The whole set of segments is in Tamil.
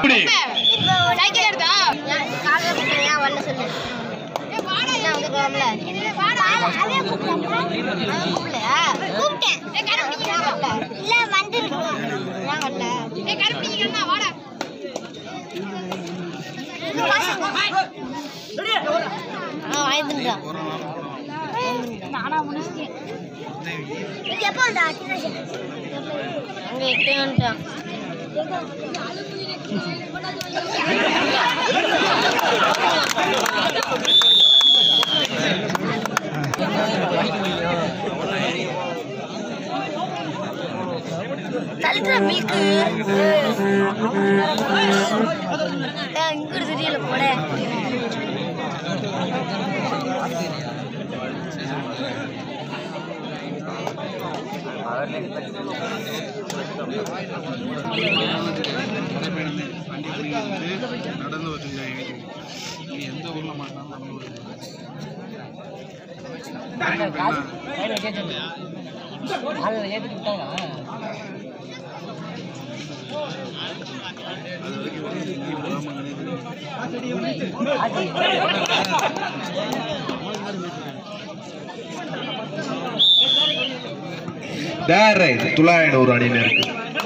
குன்றக்குடி சைக்கிள் எடுத்தா காலையில கூப்பிட்டேன் ஏன் வரல சொல்லு நான் வந்து போகல கூப்பிடலையா கூப்பிட்டேன் ஏன் வரல இல்ல வந்துருக்கு ஏன் வரல வாடா ஆ வாங்கிட்டுருக்கான் நானா முடிச்சிட்டேன் எப்போ வந்தா அங்கே எட்டு வந்துட்டான் தள்ளுற மில்க்கு இங்கிட்டு தெரியல போட நடந்து வருங்க எந்த ஊர்ல மாட்டாலும் நம்ம ஊர்ல அது வரைக்கும் நீ விடாம நினைக்கிறேன் தேரை துலாயனூர் அணியினருக்கு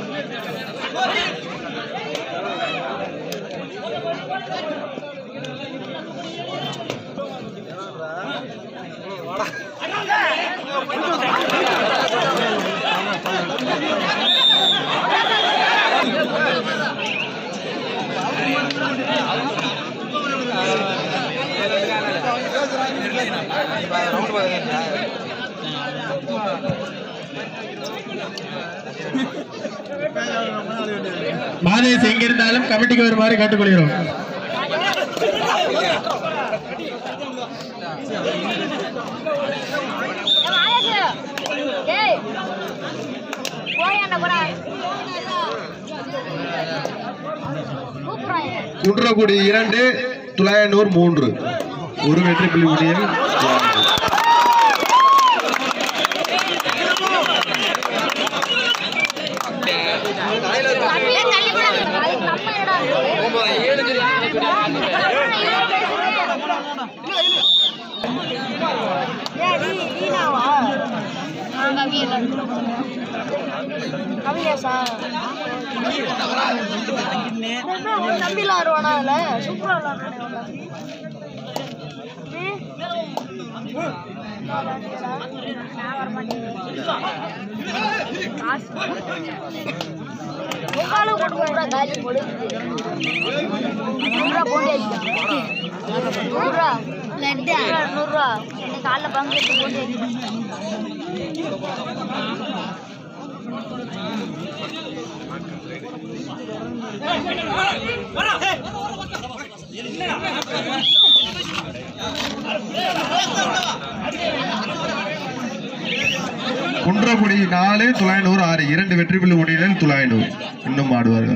மாதேஷ் எங்கிருந்தாலும் கமிட்டிக்கு வருமாறு கேட்டுக்கொள்கிறோம் டேய் போயாண்ட போடா கூப்பிடுறாங்க குன்றக்குடி இரண்டு துலாயனூர் மூன்று ஒரு வெற்றி புள்ளி முடியும் தள்ளி தள்ளி போடா அதுக்கு நம்ம என்னடா கவியாசா தம்பிலாம் வருவானா அதில் சூப்பராக முக்காலும் கொண்டு போய் காலி போடு நூறுரூவா போட்டு நூறுரூவா லட்டு நூறுரூவா இன்னைக்கு காலைல பங்கு எடுத்து போட்டு குன்றக்குடி நாலு துலாயனூர் ஆறு இரண்டு வெற்றி புள்ளி முடியலில் துலாயனூர் இன்னும் ஆடுவார்கள்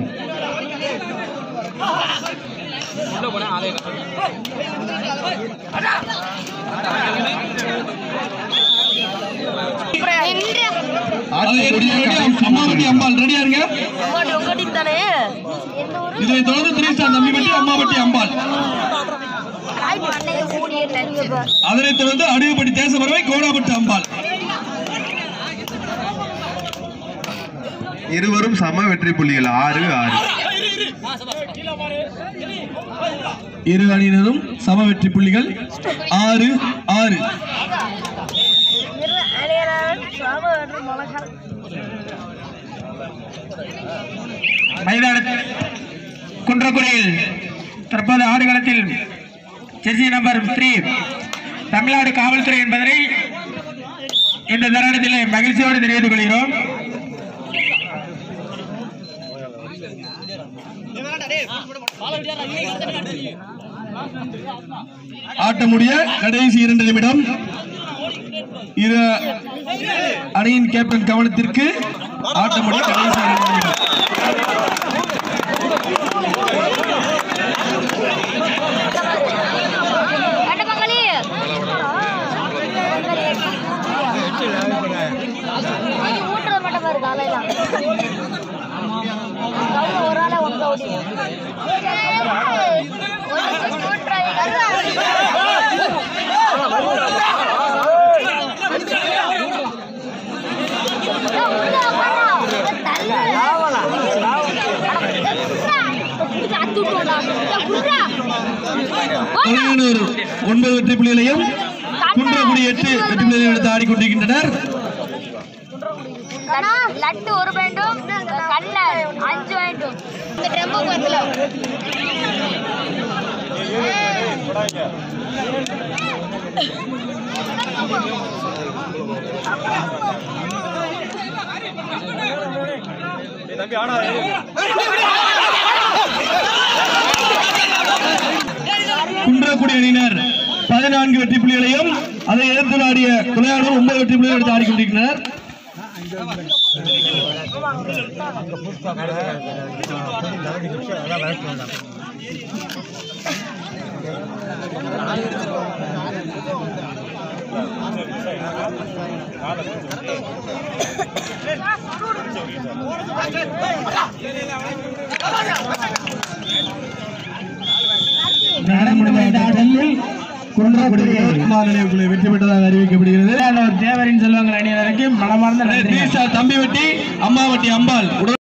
அம்மாவட்டி அம்பாள் ரெடியா இருங்க தானே எந்த ஊரு இதை தொடர்ந்து த்ரீ ஸ்டார் நம்பிப்பட்டி அம்மாவட்டி அம்பாள் காய் பண்ணையை மூடி தண்ணி அதனைத் தொடர்ந்து அடிவுப்பட்டி தேசபறவை கோடாப்பட்டு அம்பாள் இருவரும் சம வெற்றி புள்ளிகள் ஆறு ஆறு இரு அணியினரும் சம வெற்றி புள்ளிகள் ஆறு ஆறு மைதான குன்றக்குடியில் தற்போது ஆடுகளத்தில் ஜெர்சி நம்பர் த்ரீ தமிழ்நாடு காவல்துறை என்பதனை இந்த தருணத்திலே மகிழ்ச்சியோடு தெரிவித்துக் கொள்கிறோம் ஆட்ட முடிய கடைசி இரண்டு நிமிடம் இரு அணியின் கேப்டன் கவனத்திற்கு ஆட்ட முடிய கடைசி இரண்டு நிமிடம் கண்டமங்கலி ஊட்டுறது மட்டும் பாரு காலையில ஒரு ஆளை ஒன்று ஓடி தொலைநூறு ஒன்பது வெற்றி புள்ளிகளையும் குன்றக்குடி எட்டு வெற்றி புள்ளிகளையும் எடுத்து ஆடிக்கொண்டிருக்கின்றனர் லட்டு ஒரு வேண்டும் கடல அஞ்சு வேண்டும் இந்த ட்ரம்பு பத்துல குன்றக்குடி அணியினர் பதினான்கு வெற்றி புள்ளிகளையும் அதை எதிர்த்து ஆடிய துளையானூர் ஒன்பது வெற்றி புள்ளிகளை எடுத்து ஆடிக்கொண்டிருக்கின்றனர் குன்றக்குடி குமார் நினைவுக்குழு வெற்றி பெற்றதாக அறிவிக்கப்படுகிறது தேவரின் செல்வங்கள் அணியினருக்கு மனமார்ந்த நன்றி தம்பி வெட்டி அம்மா வெட்டி அம்பாள் உடல்